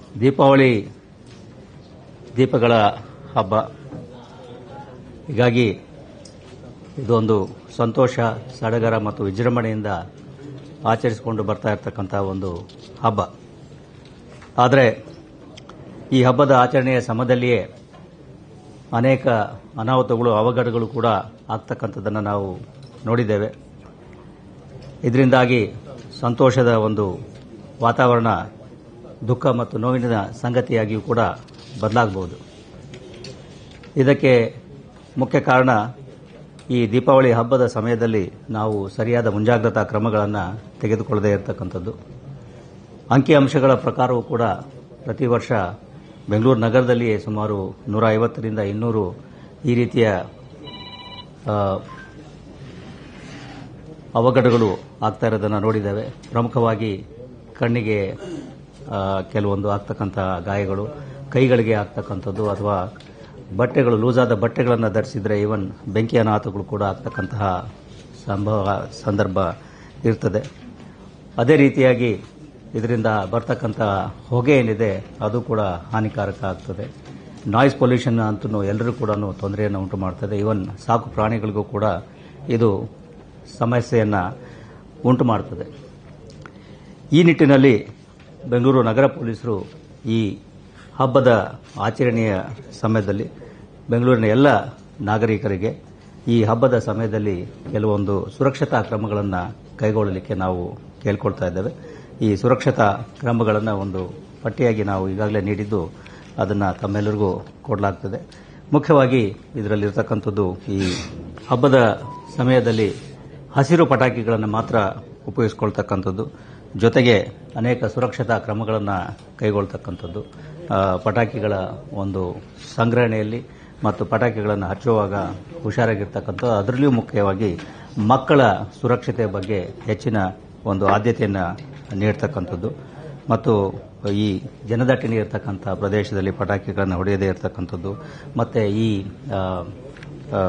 ದೀಪಾವಳಿ ದೀಪಗಳ ಹಬ್ಬ ಹೀಗಾಗಿ ಇದೊಂದು ಸಂತೋಷ ಸಡಗರ ಮತ್ತು ವಿಜೃಂಭಣೆಯಿಂದ ಆಚರಿಸಿಕೊಂಡು ಬರ್ತಾ ಇರತಕ್ಕಂಥ ಒಂದು ಹಬ್ಬ ಆದರೆ ಈ ಹಬ್ಬದ ಆಚರಣೆಯ ಸಮಯದಲ್ಲಿಯೇ ಅನೇಕ ಅನಾಹುತಗಳು ಅವಘಡಗಳು ಕೂಡ ಆಗ್ತಕ್ಕಂಥದ್ದನ್ನು ನಾವು ನೋಡಿದ್ದೇವೆ ಇದರಿಂದಾಗಿ ಸಂತೋಷದ ಒಂದು ವಾತಾವರಣ ದುಃಖ ಮತ್ತು ನೋವಿನ ಸಂಗತಿಯಾಗಿಯೂ ಕೂಡ ಬದಲಾಗಬಹುದು ಇದಕ್ಕೆ ಮುಖ್ಯ ಕಾರಣ ಈ ದೀಪಾವಳಿ ಹಬ್ಬದ ಸಮಯದಲ್ಲಿ ನಾವು ಸರಿಯಾದ ಮುಂಜಾಗ್ರತಾ ಕ್ರಮಗಳನ್ನು ತೆಗೆದುಕೊಳ್ಳದೇ ಇರತಕ್ಕಂಥದ್ದು ಅಂಕಿಅಂಶಗಳ ಪ್ರಕಾರವೂ ಕೂಡ ಪ್ರತಿ ವರ್ಷ ಬೆಂಗಳೂರು ನಗರದಲ್ಲಿಯೇ ಸುಮಾರು ನೂರ ಐವತ್ತರಿಂದ ಇನ್ನೂರು ಈ ರೀತಿಯ ಆ, ಅವಘಡಗಳು ಆಗ್ತಾ ಇರೋದನ್ನು ನೋಡಿದ್ದೇವೆ ಪ್ರಮುಖವಾಗಿ ಕಣ್ಣಿಗೆ ಆ, ಕೆಲವೊಂದು ಆಗ್ತಕ್ಕಂಥ ಗಾಯಗಳು ಕೈಗಳಿಗೆ ಆಗ್ತಕ್ಕಂಥದ್ದು ಅಥವಾ ಬಟ್ಟೆಗಳು ಲೂಸಾದ ಬಟ್ಟೆಗಳನ್ನು ಧರಿಸಿದರೆ ಈವನ್ ಬೆಂಕಿ ಅನಾಹುತಗಳು ಕೂಡ ಆಗ್ತಕ್ಕಂತಹ ಸಂಭವ ಸಂದರ್ಭ ಇರ್ತದೆ ಅದೇ ರೀತಿಯಾಗಿ ಇದರಿಂದ ಬರ್ತಕ್ಕಂಥ ಹೊಗೆ ಏನಿದೆ ಅದು ಕೂಡ ಹಾನಿಕಾರಕ ಆಗ್ತದೆ ನಾಯ್ಸ್ ಪೊಲ್ಯೂಷನ್ ಅಂತೂ ಎಲ್ಲರೂ ಕೂಡ ತೊಂದರೆಯನ್ನು ಉಂಟು ಮಾಡ್ತದೆ ಈವನ್ ಸಾಕು ಪ್ರಾಣಿಗಳಿಗೂ ಕೂಡ ಇದು ಸಮಸ್ಯೆಯನ್ನು ಉಂಟು ಮಾಡ್ತದೆ ಈ ನಿಟ್ಟಿನಲ್ಲಿ ಬೆಂಗಳೂರು ನಗರ ಪೊಲೀಸರು ಈ ಹಬ್ಬದ ಆಚರಣೆಯ ಸಮಯದಲ್ಲಿ ಬೆಂಗಳೂರಿನ ಎಲ್ಲ ನಾಗರಿಕರಿಗೆ ಈ ಹಬ್ಬದ ಸಮಯದಲ್ಲಿ ಕೆಲವೊಂದು ಸುರಕ್ಷತಾ ಕ್ರಮಗಳನ್ನು ಕೈಗೊಳ್ಳಲಿಕ್ಕೆ ನಾವು ಕೇಳ್ಕೊಳ್ತಾ ಇದ್ದೇವೆ ಈ ಸುರಕ್ಷತಾ ಕ್ರಮಗಳನ್ನು ಒಂದು ಪಟ್ಟಿಯಾಗಿ ನಾವು ಈಗಾಗಲೇ ನೀಡಿದ್ದು ಅದನ್ನು ತಮ್ಮೆಲ್ಲರಿಗೂ ಕೊಡಲಾಗ್ತದೆ ಮುಖ್ಯವಾಗಿ ಇದರಲ್ಲಿರ್ತಕ್ಕಂಥದ್ದು ಈ ಹಬ್ಬದ ಸಮಯದಲ್ಲಿ ಹಸಿರು ಪಟಾಕಿಗಳನ್ನು ಮಾತ್ರ ಉಪಯೋಗಿಸ್ಕೊಳ್ತಕ್ಕಂಥದ್ದು ಜೊತೆಗೆ ಅನೇಕ ಸುರಕ್ಷತಾ ಕ್ರಮಗಳನ್ನು ಕೈಗೊಳ್ತಕ್ಕಂಥದ್ದು ಆ, ಪಟಾಕಿಗಳ ಒಂದು ಸಂಗ್ರಹಣೆಯಲ್ಲಿ ಮತ್ತು ಪಟಾಕಿಗಳನ್ನು ಹಚ್ಚುವಾಗ ಹುಷಾರಾಗಿರ್ತಕ್ಕಂಥದ್ದು ಅದರಲ್ಲಿಯೂ ಮುಖ್ಯವಾಗಿ ಮಕ್ಕಳ ಸುರಕ್ಷತೆ ಬಗ್ಗೆ ಹೆಚ್ಚಿನ ಒಂದು ಆದ್ಯತೆಯನ್ನು ನೀಡ್ತಕ್ಕಂಥದ್ದು ಮತ್ತು ಈ ಜನದಟ್ಟಣೆ ಇರತಕ್ಕಂಥ ಪ್ರದೇಶದಲ್ಲಿ ಪಟಾಕಿಗಳನ್ನು ಹೊಡೆಯದೇ ಇರತಕ್ಕಂಥದ್ದು ಮತ್ತು ಈ ಆ, ಆ,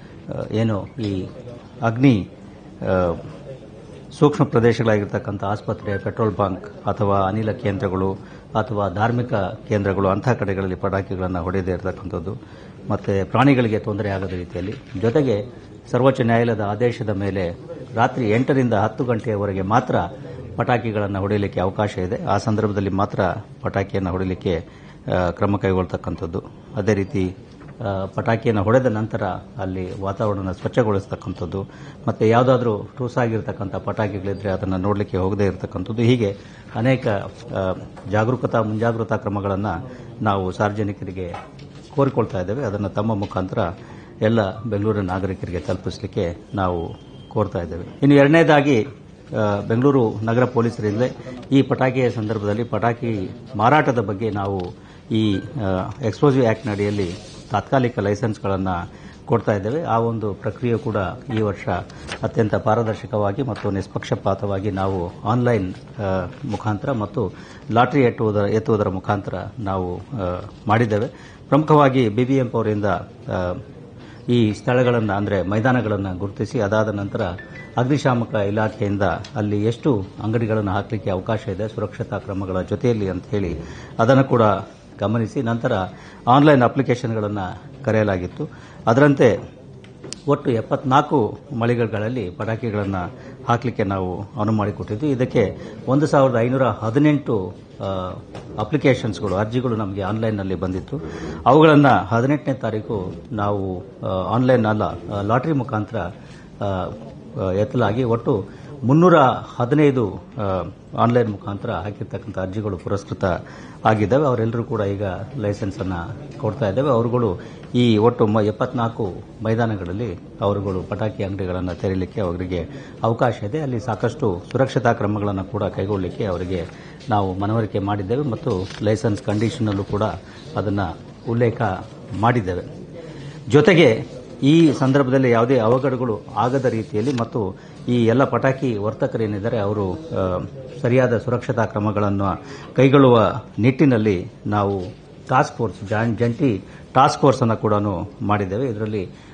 ಏನು ಈ ಅಗ್ನಿ ಆ, ಸೂಕ್ಷ್ಮ ಪ್ರದೇಶಗಳಾಗಿರ್ತಕ್ಕಂಥ ಆಸ್ಪತ್ರೆ ಪೆಟ್ರೋಲ್ ಬಂಕ್ ಅಥವಾ ಅನಿಲ ಕೇಂದ್ರಗಳು ಅಥವಾ ಧಾರ್ಮಿಕ ಕೇಂದ್ರಗಳು ಅಂಥ ಕಡೆಗಳಲ್ಲಿ ಪಟಾಕಿಗಳನ್ನು ಹೊಡೆಯದೇ ಇರತಕ್ಕಂಥದ್ದು ಮತ್ತು ಪ್ರಾಣಿಗಳಿಗೆ ತೊಂದರೆ ಆಗದ ರೀತಿಯಲ್ಲಿ ಜೊತೆಗೆ ಸರ್ವೋಚ್ಚ ನ್ಯಾಯಾಲಯದ ಆದೇಶದ ಮೇಲೆ ರಾತ್ರಿ ಎಂಟರಿಂದ ಹತ್ತು ಗಂಟೆಯವರೆಗೆ ಮಾತ್ರ ಪಟಾಕಿಗಳನ್ನು ಹೊಡೆಯಲಿಕ್ಕೆ ಅವಕಾಶ ಇದೆ ಆ ಸಂದರ್ಭದಲ್ಲಿ ಮಾತ್ರ ಪಟಾಕಿಯನ್ನು ಹೊಡೆಯಲಿಕ್ಕೆ ಆ, ಕ್ರಮ ಕೈಗೊಳ್ತಕ್ಕಂಥದ್ದು ಅದೇ ರೀತಿ ಆ, ಪಟಾಕಿಯನ್ನು ಹೊಡೆದ ನಂತರ ಅಲ್ಲಿ ವಾತಾವರಣ ಸ್ವಚ್ಛಗೊಳಿಸ್ತಕ್ಕಂಥದ್ದು ಮತ್ತು ಯಾವುದಾದ್ರೂ ಟೂಸಾಗಿರ್ತಕ್ಕಂಥ ಪಟಾಕಿಗಳಿದ್ರೆ ಅದನ್ನು ನೋಡಲಿಕ್ಕೆ ಹೋಗದೇ ಇರತಕ್ಕಂಥದ್ದು ಹೀಗೆ ಅನೇಕ ಆ, ಜಾಗರೂಕತಾ ಮುಂಜಾಗ್ರತಾ ಕ್ರಮಗಳನ್ನು ನಾವು ಸಾರ್ವಜನಿಕರಿಗೆ ಕೋರಿಕೊಳ್ತಾ ಇದ್ದೇವೆ ಅದನ್ನು ತಮ್ಮ ಮುಖಾಂತರ ಎಲ್ಲ ಬೆಂಗಳೂರಿನ ನಾಗರಿಕರಿಗೆ ತಲುಪಿಸಲಿಕ್ಕೆ ನಾವು ಕೋರ್ತಾ ಇದ್ದೇವೆ ಇನ್ನು ಎರಡನೇದಾಗಿ ಆ, ಬೆಂಗಳೂರು ನಗರ ಪೊಲೀಸರಿಂದ ಈ ಪಟಾಕಿಯ ಸಂದರ್ಭದಲ್ಲಿ ಪಟಾಕಿ ಮಾರಾಟದ ಬಗ್ಗೆ ನಾವು ಈ ಎಕ್ಸ್ಪ್ಲೋಸಿವ್ ಆಕ್ಟ್ ಅಡಿಯಲ್ಲಿ ತಾತ್ಕಾಲಿಕ ಲೈಸೆನ್ಸ್ಗಳನ್ನು ಕೊಡ್ತಾ ಇದ್ದೇವೆ ಆ ಒಂದು ಪ್ರಕ್ರಿಯೆ ಕೂಡ ಈ ವರ್ಷ ಅತ್ಯಂತ ಪಾರದರ್ಶಕವಾಗಿ ಮತ್ತು ನಿಷ್ಪಕ್ಷಪಾತವಾಗಿ ನಾವು ಆನ್ಲೈನ್ ಆ, ಮುಖಾಂತರ ಮತ್ತು ಲಾಟರಿ ಎಟ್ಟುವುದರ ಎತ್ತುವುದರ ಮುಖಾಂತರ ನಾವು ಆ, ಮಾಡಿದ್ದೇವೆ ಪ್ರಮುಖವಾಗಿ ಬಿಬಿಎಂಪ್ ಅವರಿಂದ ಆ, ಈ ಸ್ಥಳಗಳನ್ನು ಅಂದರೆ ಮೈದಾನಗಳನ್ನು ಗುರುತಿಸಿ ಅದಾದ ನಂತರ ಅಗ್ನಿಶಾಮಕ ಇಲಾಖೆಯಿಂದ ಅಲ್ಲಿ ಎಷ್ಟು ಅಂಗಡಿಗಳನ್ನು ಹಾಕಲಿಕ್ಕೆ ಅವಕಾಶ ಇದೆ ಸುರಕ್ಷತಾ ಕ್ರಮಗಳ ಜೊತೆಯಲ್ಲಿ ಅಂತ ಹೇಳಿ ಅದನ್ನು ಕೂಡ ಗಮನಿಸಿ ನಂತರ ಆನ್ಲೈನ್ ಅಪ್ಲಿಕೇಶನ್ಗಳನ್ನು ಕರೆಯಲಾಗಿತ್ತು ಅದರಂತೆ ಒಟ್ಟು ಎಪ್ಪತ್ನಾಲ್ಕು ಮಳಿಗೆಗಳಲ್ಲಿ ಪಟಾಕಿಗಳನ್ನು ಹಾಕಲಿಕ್ಕೆ ನಾವು ಅನುವು ಮಾಡಿಕೊಟ್ಟಿದ್ದು ಇದಕ್ಕೆ ಒಂದು ಸಾವಿರದ ಐನೂರ ಹದಿನೆಂಟು ಅಪ್ಲಿಕೇಶನ್ಸ್ಗಳು ಅರ್ಜಿಗಳು ನಮಗೆ ಆನ್ಲೈನ್ನಲ್ಲಿ ಬಂದಿತ್ತು ಅವುಗಳನ್ನು ಹದಿನೆಂಟನೇ ತಾರೀಕು ನಾವು ಆನ್ಲೈನ್ ಅಲ್ಲ ಲಾಟ್ರಿ ಮುಖಾಂತರ ಆ, ಆ, ಎತ್ತಲಾಗಿ ಒಟ್ಟು ಮುನ್ನೂರ ಹದಿನೈದು ಆ, ಆನ್ಲೈನ್ ಮುಖಾಂತರ ಹಾಕಿರ್ತಕ್ಕಂಥ ಅರ್ಜಿಗಳು ಪುರಸ್ಕೃತ ಆಗಿದ್ದಾವೆ ಅವರೆಲ್ಲರೂ ಕೂಡ ಈಗ ಲೈಸೆನ್ಸ್ ಅನ್ನ ಕೊಡ್ತಾ ಇದ್ದೇವೆ ಅವರುಗಳು ಈ ಒಟ್ಟು ಮ- ಎಪ್ಪತ್ನಾಲ್ಕು ಮೈದಾನಗಳಲ್ಲಿ ಅವರುಗಳು ಪಟಾಕಿ ಅಂಗಡಿಗಳನ್ನು ತೆರೀಲಿಕ್ಕೆ ಅವರಿಗೆ ಅವಕಾಶ ಇದೆ ಅಲ್ಲಿ ಸಾಕಷ್ಟು ಸುರಕ್ಷತಾ ಕ್ರಮಗಳನ್ನು ಕೂಡ ಕೈಗೊಳ್ಳಲಿಕ್ಕೆ ಅವರಿಗೆ ನಾವು ಮನವರಿಕೆ ಮಾಡಿದ್ದೇವೆ ಮತ್ತು ಲೈಸೆನ್ಸ್ ಕಂಡೀಷನಲ್ಲೂ ಕೂಡ ಅದನ್ನು ಉಲ್ಲೇಖ ಮಾಡಿದ್ದೇವೆ ಜೊತೆಗೆ ಈ ಸಂದರ್ಭದಲ್ಲಿ ಯಾವುದೇ ಅವಘಡಗಳು ಆಗದ ರೀತಿಯಲ್ಲಿ ಮತ್ತು ಈ ಎಲ್ಲ ಪಟಾಕಿ ವರ್ತಕರೇನಿದ್ದಾರೆ ಅವರು ಆ, ಸರಿಯಾದ ಸುರಕ್ಷತಾ ಕ್ರಮಗಳನ್ನು ಕೈಗೊಳ್ಳುವ ನಿಟ್ಟಿನಲ್ಲಿ ನಾವು ಟಾಸ್ಕ್ ಫೋರ್ಸ್ ಜಾನ್- ಜಂಟಿ ಟಾಸ್ಕ್ ಫೋರ್ಸ್ ಅನ್ನು ಕೂಡ ಮಾಡಿದ್ದೇವೆ ಇದರಲ್ಲಿ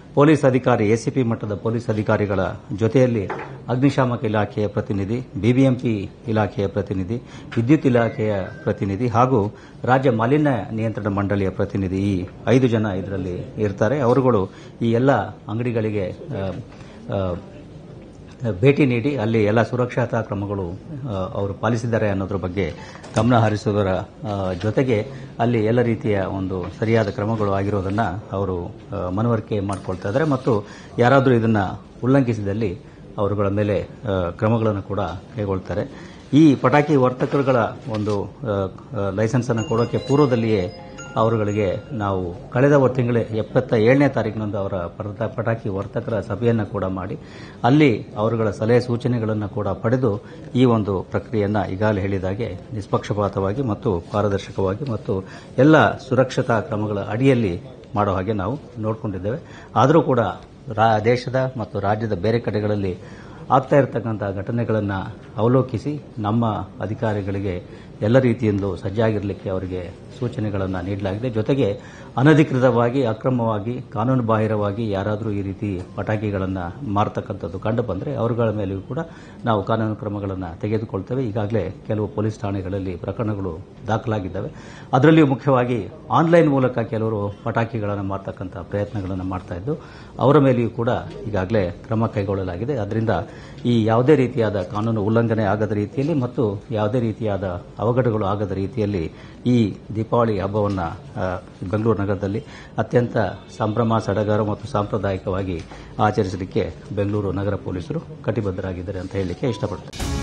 ಪೊಲೀಸ್ ಅಧಿಕಾರಿ ಎಸಿಪಿ ಮಟ್ಟದ ಪೊಲೀಸ್ ಅಧಿಕಾರಿಗಳ ಜೊತೆಯಲ್ಲಿ ಅಗ್ನಿಶಾಮಕ ಇಲಾಖೆಯ ಪ್ರತಿನಿಧಿ ಬಿಬಿಎಂಪಿ ಇಲಾಖೆಯ ಪ್ರತಿನಿಧಿ ವಿದ್ಯುತ್ ಇಲಾಖೆಯ ಪ್ರತಿನಿಧಿ ಹಾಗೂ ರಾಜ್ಯ ಮಾಲಿನ್ಯ ನಿಯಂತ್ರಣ ಮಂಡಳಿಯ ಪ್ರತಿನಿಧಿ ಈ ಐದು ಜನ ಇದರಲ್ಲಿ ಇರ್ತಾರೆ ಅವರುಗಳು ಈ ಎಲ್ಲ ಅಂಗಡಿಗಳಿಗೆ ಆ, ಆ, ಭೇಟಿ ನೀಡಿ ಅಲ್ಲಿ ಎಲ್ಲ ಸುರಕ್ಷತಾ ಕ್ರಮಗಳು ಆ, ಅವರು ಪಾಲಿಸಿದ್ದಾರೆ ಅನ್ನೋದ್ರ ಬಗ್ಗೆ ಗಮನ ಹರಿಸುವುದರ ಆ, ಜೊತೆಗೆ ಅಲ್ಲಿ ಎಲ್ಲ ರೀತಿಯ ಒಂದು ಸರಿಯಾದ ಕ್ರಮಗಳು ಆಗಿರೋದನ್ನ ಅವರು ಆ, ಮನವರಿಕೆ ಮಾಡಿಕೊಳ್ತಾ ಇದ್ದಾರೆ ಮತ್ತು ಯಾರಾದರೂ ಇದನ್ನ ಉಲ್ಲಂಘಿಸಿದಲ್ಲಿ ಅವರುಗಳ ಮೇಲೆ ಆ, ಕ್ರಮಗಳನ್ನು ಕೂಡ ಕೈಗೊಳ್ತಾರೆ ಈ ಪಟಾಕಿ ವರ್ತಕರುಗಳ ಒಂದು ಆ, ಆ, ಲೈಸೆನ್ಸ್ ಅನ್ನು ಕೊಡೋಕೆ ಪೂರ್ವದಲ್ಲಿಯೇ ಅವರುಗಳಿಗೆ ನಾವು ಕಳೆದ ಒಂದು ತಿಂಗಳೇ ಎಪ್ಪತ್ತ ಏಳನೇ ತಾರೀಕಿನಂದು ಅವರ ಪಟ- ಪಟಾಕಿ ವರ್ತಕರ ಸಭೆಯನ್ನು ಕೂಡ ಮಾಡಿ ಅಲ್ಲಿ ಅವರುಗಳ ಸಲಹೆ ಸೂಚನೆಗಳನ್ನು ಕೂಡ ಪಡೆದು ಈ ಒಂದು ಪ್ರಕ್ರಿಯೆಯನ್ನು ಈಗಾಗಲೇ ಹೇಳಿದಾಗೆ ನಿಷ್ಪಕ್ಷಪಾತವಾಗಿ ಮತ್ತು ಪಾರದರ್ಶಕವಾಗಿ ಮತ್ತು ಎಲ್ಲ ಸುರಕ್ಷತಾ ಕ್ರಮಗಳ ಅಡಿಯಲ್ಲಿ ಮಾಡೋ ಹಾಗೆ ನಾವು ನೋಡಿಕೊಂಡಿದ್ದೇವೆ ಆದರೂ ಕೂಡ ರಾ- ದೇಶದ ಮತ್ತು ರಾಜ್ಯದ ಬೇರೆ ಕಡೆಗಳಲ್ಲಿ ಆಗ್ತಾ ಇರತಕ್ಕಂಥ ಘಟನೆಗಳನ್ನು ಅವಲೋಕಿಸಿ ನಮ್ಮ ಅಧಿಕಾರಿಗಳಿಗೆ ಎಲ್ಲ ರೀತಿಯಿಂದಲೂ ಸಜ್ಜಾಗಿರಲಿಕ್ಕೆ ಅವರಿಗೆ ಸೂಚನೆಗಳನ್ನು ನೀಡಲಾಗಿದೆ ಜೊತೆಗೆ ಅನಧಿಕೃತವಾಗಿ ಅಕ್ರಮವಾಗಿ ಕಾನೂನು ಬಾಹಿರವಾಗಿ ಯಾರಾದರೂ ಈ ರೀತಿ ಪಟಾಕಿಗಳನ್ನು ಮಾರತಕ್ಕಂಥದ್ದು ಕಂಡು ಬಂದರೆ ಅವರುಗಳ ಮೇಲೆಯೂ ಕೂಡ ನಾವು ಕಾನೂನು ಕ್ರಮಗಳನ್ನು ತೆಗೆದುಕೊಳ್ತೇವೆ ಈಗಾಗಲೇ ಕೆಲವು ಪೊಲೀಸ್ ಠಾಣೆಗಳಲ್ಲಿ ಪ್ರಕರಣಗಳು ದಾಖಲಾಗಿದ್ದಾವೆ ಅದರಲ್ಲಿಯೂ ಮುಖ್ಯವಾಗಿ ಆನ್ಲೈನ್ ಮೂಲಕ ಕೆಲವರು ಪಟಾಕಿಗಳನ್ನು ಮಾರ್ತಕ್ಕಂಥ ಪ್ರಯತ್ನಗಳನ್ನು ಮಾಡ್ತಾ ಇದ್ದು ಅವರ ಮೇಲೆಯೂ ಕೂಡ ಈಗಾಗಲೇ ಕ್ರಮ ಕೈಗೊಳ್ಳಲಾಗಿದೆ ಅದರಿಂದ ಈ ಯಾವುದೇ ರೀತಿಯಾದ ಕಾನೂನು ಉಲ್ಲಂಘನೆ ಆಗದ ರೀತಿಯಲ್ಲಿ ಮತ್ತು ಯಾವುದೇ ರೀತಿಯಾದ ಅವಘಡಗಳು ಆಗದ ರೀತಿಯಲ್ಲಿ ಈ ದೀಪಾವಳಿ ಹಬ್ಬವನ್ನು ಬೆಂಗಳೂರು ನಗರದಲ್ಲಿ ಅತ್ಯಂತ ಸಂಭ್ರಮ ಸಡಗರ ಮತ್ತು ಸಾಂಪ್ರದಾಯಿಕವಾಗಿ ಆಚರಿಸಲಿಕ್ಕೆ ಬೆಂಗಳೂರು ನಗರ ಪೊಲೀಸರು ಕಟಿಬದ್ಧರಾಗಿದ್ದಾರೆ ಅಂತ ಹೇಳಲಿಕ್ಕೆ ಇಷ್ಟಪಡ್ತೇನೆ